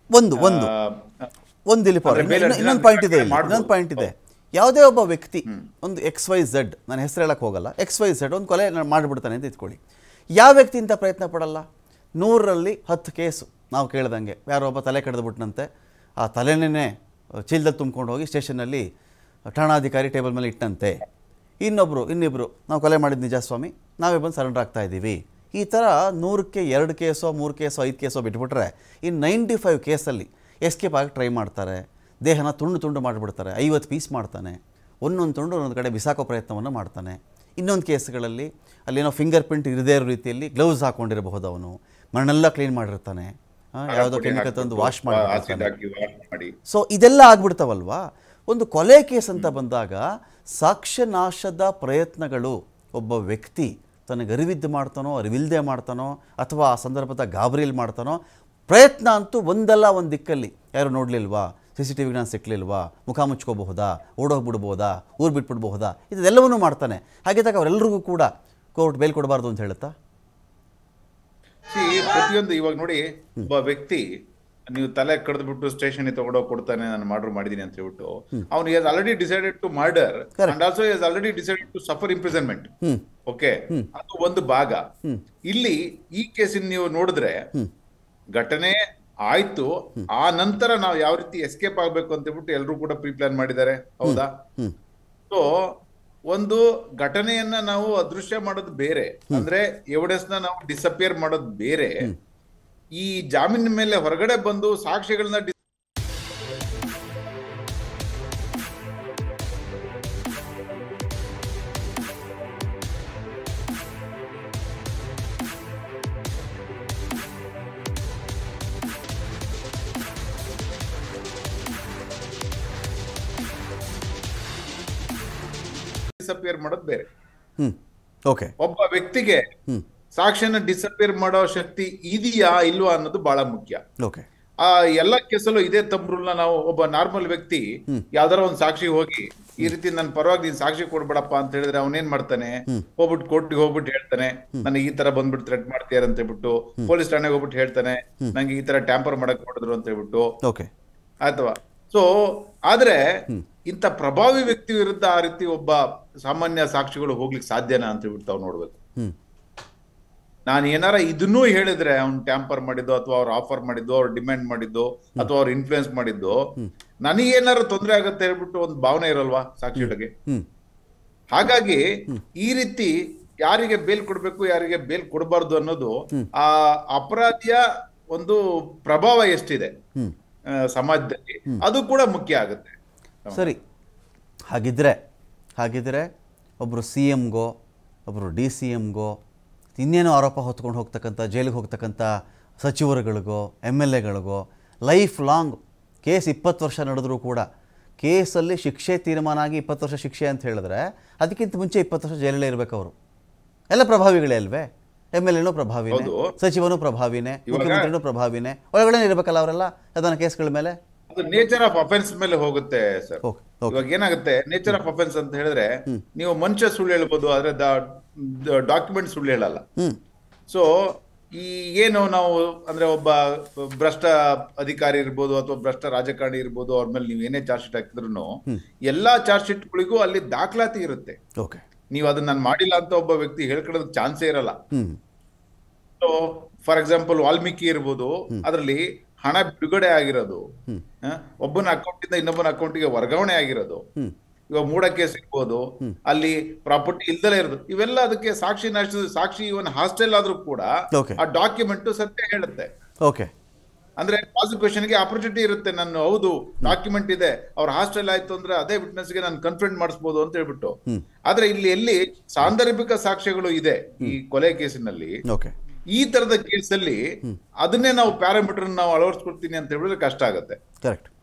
ಒಂದು ಒಂದು ಆ, ಒಂದು ದಿಲೀಪ್ ಅವ್ರೆ, ಅಂದ್ರೆ ಬೇರೆ ಇನ್ನು- ಇನ್ನೊಂದು ಜನ ಪಾಯಿಂಟ್ ಇದೆ ಇಲ್ಲಿ ಮಾಡ್ಬೋದು. ಇನ್ನೊಂದು ಪಾಯಿಂಟ್ ಇದೆ ಯಾವುದೇ ಒಬ್ಬ ವ್ಯಕ್ತಿ ಒಂದು ಎಕ್ಸ್ ವೈ ಝೆಡ್ ನಾನು ಹೆಸರು ಹೇಳಕ್ಕೆ ಹೋಗಲ್ಲ ಎಕ್ಸ್ ವೈ ಝೆಡ್ ಒಂದು ಕೊಲೆ ನಾನು ಮಾಡಿಬಿಡ್ತಾನೆ ಅಂತ ಇಟ್ಕೊಳ್ಳಿ ಯಾವ ವ್ಯಕ್ತಿ ಇಂಥ ಪ್ರಯತ್ನ ಪಡಲ್ಲ ನೂರರಲ್ಲಿ ಹತ್ತು ಕೇಸು ನಾವು ಕೇಳ್ದಂಗೆ ಯಾರೋ ಒಬ್ಬ ತಲೆ ಕಡ್ದುಬಿಟ್ನಂತೆ ಆ ತಲೆನೇ ಚೀಲದಲ್ಲಿ ತುಂಬ್ಕೊಂಡು ಹೋಗಿ ಸ್ಟೇಷನ್ನಲ್ಲಿ ಠಾಣಾಧಿಕಾರಿ ಟೇಬಲ್ ಮೇಲೆ ಇಟ್ಟಂತೆ ಇನ್ನೊಬ್ಬರು ಇನ್ನಿಬ್ಬರು ನಾವು ಕೊಲೆ ಮಾಡಿದ ನಿಜ ಸ್ವಾಮಿ ನಾವೇ ಬಂದು ಸರೆಂಡರ್ ಆಗ್ತಾ ಇದ್ದೀವಿ ಈ ಥರ ನೂರಕ್ಕೆ ಎರಡು ಕೇಸೋ ಮೂರು ಕೇಸೋ ಐದು ಕೇಸೋ ಬಿಟ್ಬಿಟ್ರೆ ಇನ್ನು ನೈಂಟಿ ಫೈವ್ ಕೇಸಲ್ಲಿ ಎಸ್ಕೇಪ್ ಆಗಿ ಟ್ರೈ ಮಾಡ್ತಾರೆ ದೇಹನ ತುಂಡು ತುಂಡು ಮಾಡಿಬಿಡ್ತಾರೆ ಐವತ್ತು ಪೀಸ್ ಮಾಡ್ತಾನೆ ಒಂದೊಂದು ತುಂಡು ಒಂದೊಂದು ಕಡೆ ಬಿಸಾಕೋ ಪ್ರಯತ್ನವನ್ನು ಮಾಡ್ತಾನೆ ಇನ್ನೊಂದು ಕೇಸ್ಗಳಲ್ಲಿ ಅಲ್ಲೇನೋ ಫಿಂಗರ್ ಪ್ರಿಂಟ್ ಇರದೇ ಇರೋ ರೀತಿಯಲ್ಲಿ ಗ್ಲೌಸ್ ಹಾಕೊಂಡಿರಬಹುದು ಅವನು ಮಣ್ಣೆಲ್ಲ ಕ್ಲೀನ್ ಮಾಡಿರ್ತಾನೆ ಆ, ಯಾವುದೋ ಕೆಮಿಕಲ್ ತಂದು ವಾಶ್ ಆಸಿಡ್ ಮಾಡಿ ಹಾಕಿ ವಾಶ್ ಮಾಡಿ ಸೊ ಇದೆಲ್ಲ ಆಗ್ಬಿಡ್ತಾವಲ್ವಾ ಒಂದು ಕೊಲೆ ಕೇಸ್ ಅಂತ ಬಂದಾಗ ಸಾಕ್ಷ್ಯನಾಶದ ಪ್ರಯತ್ನಗಳು ಒಬ್ಬ ವ್ಯಕ್ತಿ ತನಗೆ ಅರಿವಿದ್ದು ಮಾಡ್ತಾನೋ ಅರಿವಿಲ್ಲದೆ ಮಾಡ್ತಾನೋ ಅಥವಾ ಆ ಸಂದರ್ಭದ ಗಾಬರಿಯಲ್ಲಿ ಮಾಡ್ತಾನೋ ಪ್ರಯತ್ನ ಅಂತೂ ಒಂದಲ್ಲ ಒಂದು ದಿಕ್ಕಲ್ಲಿ ಯಾರು ನೋಡಲಿಲ್ವಾ ಸಿ ಸಿ ಟಿ ವಿಗೆ ನಾನು ಸಿಕ್ಕಲಿಲ್ವಾ ಮುಖ ಮುಚ್ಕೋಬಹುದಾ ಓಡೋಗ್ಬಿಡ್ಬೋದಾ ಊರು ಬಿಟ್ಬಿಡ್ಬಹುದಾ ಇದೆಲ್ಲವನ್ನೂ ಮಾಡ್ತಾನೆ ಹಾಗಿದ್ದಾಗ ಅವರೆಲ್ಲರಿಗೂ ಕೂಡ ಕೋರ್ಟ್ ಬೇಲ್ ಕೊಡಬಾರ್ದು ಅಂತ ಹೇಳುತ್ತಾ See, ಪ್ರತಿಯೊಂದು ಇವಾಗ ನೋಡಿ ಒಬ್ಬ ವ್ಯಕ್ತಿ ನೀವು ತಲೆ ಕಡ್ದ್ಬಿಟ್ಟು ಸ್ಟೇಷನ್ ತಗೊಂಡೋಗಿ ಕೊಡ್ತಾನೆ ನಾನು ಮರ್ಡರ್ ಮಾಡಿದೀನಿ ಅಂತ ಹೇಳ್ಬಿಟ್ಟು ಅವ್ನು has already decided to murder and also has already decided to suffer imprisonment okay ಅದು ಒಂದು ಭಾಗ ಇಲ್ಲಿ ಈ ಕೇಸಿನ ನೀವು ನೋಡಿದ್ರೆ ಘಟನೆ ಆಯ್ತು ಆ ನಂತರ ನಾವು ಯಾವ ರೀತಿ ಎಸ್ಕೇಪ್ ಆಗ್ಬೇಕು ಅಂತ ಹೇಳ್ಬಿಟ್ಟು ಎಲ್ಲರೂ ಕೂಡ ಪ್ರೀ ಪ್ಲಾನ್ ಮಾಡಿದ್ದಾರೆ ಹೌದಾ ಸೊ ಒಂದು ಘಟನೆಯನ್ನ ನಾವು ಅದೃಶ್ಯ ಮಾಡೋದು ಬೇರೆ ಅಂದ್ರೆ ಎವಿಡೆನ್ಸ್ ನ ನಾವು ಡಿಸಪಿಯರ್ ಮಾಡೋದು ಬೇರೆ ಈ ಜಾಮೀನ್ ಮೇಲೆ ಹೊರಗಡೆ ಬಂದು ಸಾಕ್ಷಿಗಳನ್ನ dis- ಡಿಸಪಿಯರ್ ಮಾಡೋದು ಬೇರೆ ಹ್ಞೂ ಓಕೆ ಒಬ್ಬ ವ್ಯಕ್ತಿಗೆ ಸಾಕ್ಷಿಯನ್ನ ಡಿಸಪಿಯರ್ ಮಾಡೋ ಶಕ್ತಿ ಇದೆಯಾ ಇಲ್ವಾ ಅನ್ನೋದು ಬಹಳ ಮುಖ್ಯ ಓಕೆ ಆ ಎಲ್ಲ ಕೇಸಲ್ಲೂ ಇದೇ ತಮ್ರಲ್ನ ನಾವು ಒಬ್ಬ ನಾರ್ಮಲ್ ವ್ಯಕ್ತಿ ಯಾವ್ದಾರ ಒಂದ್ ಸಾಕ್ಷಿ ಹೋಗಿ ಈ ರೀತಿ ನನ್ನ ಪರವಾಗಿ ನೀನ್ ಸಾಕ್ಷಿ ಕೊಡ್ಬೇಡಪ್ಪ ಅಂತ ಹೇಳಿದ್ರೆ ಅವನೇನ್ ಮಾಡ್ತಾನೆ ಹೋಗ್ಬಿಟ್ಟು ಕೋರ್ಟ್ಗೆ ಹೋಗ್ಬಿಟ್ಟು ಹೇಳ್ತಾನೆ ನನಗೆ ಈ ತರ ಬಂದ್ಬಿಟ್ಟು ಥ್ರೆಟ್ ಮಾಡ್ತೀಯಾರ ಅಂತ ಹೇಳ್ಬಿಟ್ಟು ಪೊಲೀಸ್ ಠಾಣೆಗೆ ಹೋಗ್ಬಿಟ್ಟು ಹೇಳ್ತಾನೆ ನಂಗೆ ಈ ತರ ಟ್ಯಾಂಪರ್ ಮಾಡಕ್ ಮಾಡಿದ್ರು ಅಂತ ಹೇಳ್ಬಿಟ್ಟು ಓಕೆ ಅಥವಾ ಸೊ ಆದ್ರೆ ಇಂಥ ಪ್ರಭಾವಿ ವ್ಯಕ್ತಿ ವಿರುದ್ಧ ಆ ರೀತಿ ಒಬ್ಬ ಸಾಮಾನ್ಯ ಸಾಕ್ಷಿಗಳು ಹೋಗ್ಲಿಕ್ಕೆ ಸಾಧ್ಯನಾ ಅಂತ ಹೇಳ್ಬಿಟ್ಟು ತಾವು ನೋಡ್ಬೇಕು ಹ್ಞೂ ನಾನು ಏನಾರ ಇದನ್ನೂ ಹೇಳಿದ್ರೆ ಅವ್ನು ಟ್ಯಾಂಪರ್ ಮಾಡಿದ್ದು ಅಥವಾ ಅವ್ರು ಆಫರ್ ಮಾಡಿದ್ದು ಅವ್ರು ಡಿಮ್ಯಾಂಡ್ ಮಾಡಿದ್ದು ಅಥವಾ ಅವ್ರು ಇನ್ಫ್ಲುಯೆನ್ಸ್ ಮಾಡಿದ್ದು ನನಗೇನಾರು ತೊಂದರೆ ಆಗತ್ತೆ ಹೇಳ್ಬಿಟ್ಟು ಒಂದು ಭಾವನೆ ಇರಲ್ವಾ ಸಾಕ್ಷಿಗಳಿಗೆ ಹ್ಞೂ ಹಾಗಾಗಿ ಈ ರೀತಿ ಯಾರಿಗೆ ಬೇಲ್ ಕೊಡ್ಬೇಕು ಯಾರಿಗೆ ಬೇಲ್ ಕೊಡಬಾರ್ದು ಅನ್ನೋದು ಆ ಅಪರಾಧಿಯ ಒಂದು ಪ್ರಭಾವ ಎಷ್ಟಿದೆ ಹ್ಮ್. ಆ, ಸಮಾಜದಲ್ಲಿ ಅದು ಕೂಡ ಮುಖ್ಯ ಆಗುತ್ತೆ ಸರಿ ಹಾಗಿದ್ದರೆ ಹಾಗಿದ್ದರೆ ಒಬ್ಬರು ಸಿ ಎಮ್ಗೋ ಒಬ್ಬರು ಡಿ ಸಿ ಎಮ್ಗೋ ಇನ್ನೇನೋ ಆರೋಪ ಹೊತ್ಕೊಂಡು ಹೋಗ್ತಕ್ಕಂಥ ಜೈಲಿಗೆ ಹೋಗ್ತಕ್ಕಂಥ ಸಚಿವರುಗಳಿಗೋ ಎಮ್ ಎಲ್ ಎಗಳಿಗೋ ಲೈಫ್ ಲಾಂಗ್ ಕೇಸ್ ಇಪ್ಪತ್ತು ವರ್ಷ ನಡೆದರೂ ಕೂಡ ಕೇಸಲ್ಲಿ ಶಿಕ್ಷೆ ತೀರ್ಮಾನ ಆಗಿ ಇಪ್ಪತ್ತು ವರ್ಷ ಶಿಕ್ಷೆ ಅಂತ ಹೇಳಿದ್ರೆ ಅದಕ್ಕಿಂತ ಮುಂಚೆ ಇಪ್ಪತ್ತು ವರ್ಷ ಜೈಲಲ್ಲೇ ಇರಬೇಕು ಅವರು ಎಲ್ಲ ಪ್ರಭಾವಿಗಳೇ ಅಲ್ವೇ ಎಮ್ ಎಲ್ ಎನೂ ಪ್ರಭಾವಿನೇ ಹೌದು. ಸಚಿವನೂ ಪ್ರಭಾವಿನೇ ಮುಖ್ಯಮಂತ್ರಿನೂ ಪ್ರಭಾವಿನೇ ಒಳಗಡೆ ಇರಬೇಕಲ್ಲ ಅವರೆಲ್ಲ ಯಾವ್ದಾನ ಕೇಸ್ಗಳ ಮೇಲೆ ಅದು ನೇಚರ್ ಆಫ್ ಅಫೆನ್ಸ್ ಮೇಲೆ ಹೋಗುತ್ತೆ ಸರ್ ಓಕೆ ಓಕೆ ಇವಾಗ ಏನಾಗುತ್ತೆ ನೇಚರ್ ಆಫ್ ಅಫೆನ್ಸ್ ಅಂತ ಹೇಳಿದ್ರೆ ನೀವು ಮನುಷ್ಯ ಸುಳ್ಳು ಹೇಳ್ಬೋದು ಆದ್ರೆ ಡಾಕ್ಯುಮೆಂಟ್ ಸುಳ್ಳು ಹೇಳಲ್ಲ ಹ್ಞೂ ಸೊ ಈ ಏನು ನಾವು ಅಂದ್ರೆ ಒಬ್ಬ ಭ್ರಷ್ಟ ಅಧಿಕಾರಿ ಇರ್ಬೋದು ಅಥವಾ ಭ್ರಷ್ಟ ರಾಜಕಾರಣಿ ಇರ್ಬೋದು ಅವ್ರ ಮೇಲೆ ನೀವು ಏನೇ ಚಾರ್ಜ್ ಶೀಟ್ ಹಾಕಿದ್ರು ಎಲ್ಲಾ ಚಾರ್ಜ್ ಶೀಟ್ಗಳಿಗೂ ಅಲ್ಲಿ ದಾಖಲಾತಿ ಇರುತ್ತೆ ಓಕೆ ನೀವು ಅದನ್ನ ನಾನು ಮಾಡಿಲ್ಲ ಅಂತ ಒಬ್ಬ ವ್ಯಕ್ತಿ ಹೇಳ್ಕೊಳ್ಳೋದಕ್ಕೆ ಚಾನ್ಸೇ ಇರಲ್ಲ ಹ್ಞೂ ಸೊ ಫಾರ್ ಎಕ್ಸಾಂಪಲ್ ವಾಲ್ಮೀಕಿ ಇರ್ಬೋದು ಅದರಲ್ಲಿ ಹಣ ಬಿಡುಗಡೆ ಆಗಿರೋದು ಆ, ಒಬ್ಬನ ಅಕೌಂಟ್ ಇಂದ ಇನ್ನೊಬ್ಬನ ಅಕೌಂಟಿಗೆ ವರ್ಗಾವಣೆ ಆಗಿರೋದು ಹ್ಮ್. ಇವಾಗ ಮೂಡ ಕೇಸ್ ಇರ್ಬೋದು ಅಲ್ಲಿ ಪ್ರಾಪರ್ಟಿ ಇಲ್ದಲೇ ಇರೋದು ಇವೆಲ್ಲ ಅದಕ್ಕೆ ಸಾಕ್ಷಿ ನಾಶ ಸಾಕ್ಷಿ ಇವನ್ ಹಾಸ್ಟೆಲ್ ಆದ್ರೂ ಕೂಡ Okay. ಆ ಡಾಕ್ಯುಮೆಂಟ್ ಸತ್ಯ ಹೇಳುತ್ತೆ ಓಕೆ ಅಂದ್ರೆ ಪ್ರಾಸಿಕ್ಯೂಷನ್ಗೆ ಆಪರ್ಚುನಿಟಿ ಇರುತ್ತೆ ನಾನು ಹೌದು ಡಾಕ್ಯುಮೆಂಟ್ ಇದೆ ಅವ್ರ ಹಾಸ್ಟೆಲ್ ಆಯ್ತು ಅಂದ್ರೆ ಅದೇ witness ಗೆ ನಾನು ಕನ್ಫ್ರಂಟ್ ಮಾಡಿಸ್ಬೋದು ಅಂತ ಹೇಳ್ಬಿಟ್ಟು ಆದ್ರೆ ಇಲ್ಲಿ ಎಲ್ಲಿ ಸಾಂದರ್ಭಿಕ ಸಾಕ್ಷ್ಯಗಳು ಇದೆ ಈ ಕೊಲೆ ಕೇಸಿನಲ್ಲಿ ಓಕೆ ಈ ತರದ ಕೇಸಲ್ಲಿ ಅದನ್ನೇ ನಾವು ಪ್ಯಾರಾಮೀಟರ್ ನಾವು ಅಳವಡಿಸ್ಕೊಳ್ತೀನಿ ಅಂತ ಹೇಳಿದ್ರೆ ಕಷ್ಟ ಆಗುತ್ತೆ ಕರೆಕ್ಟ್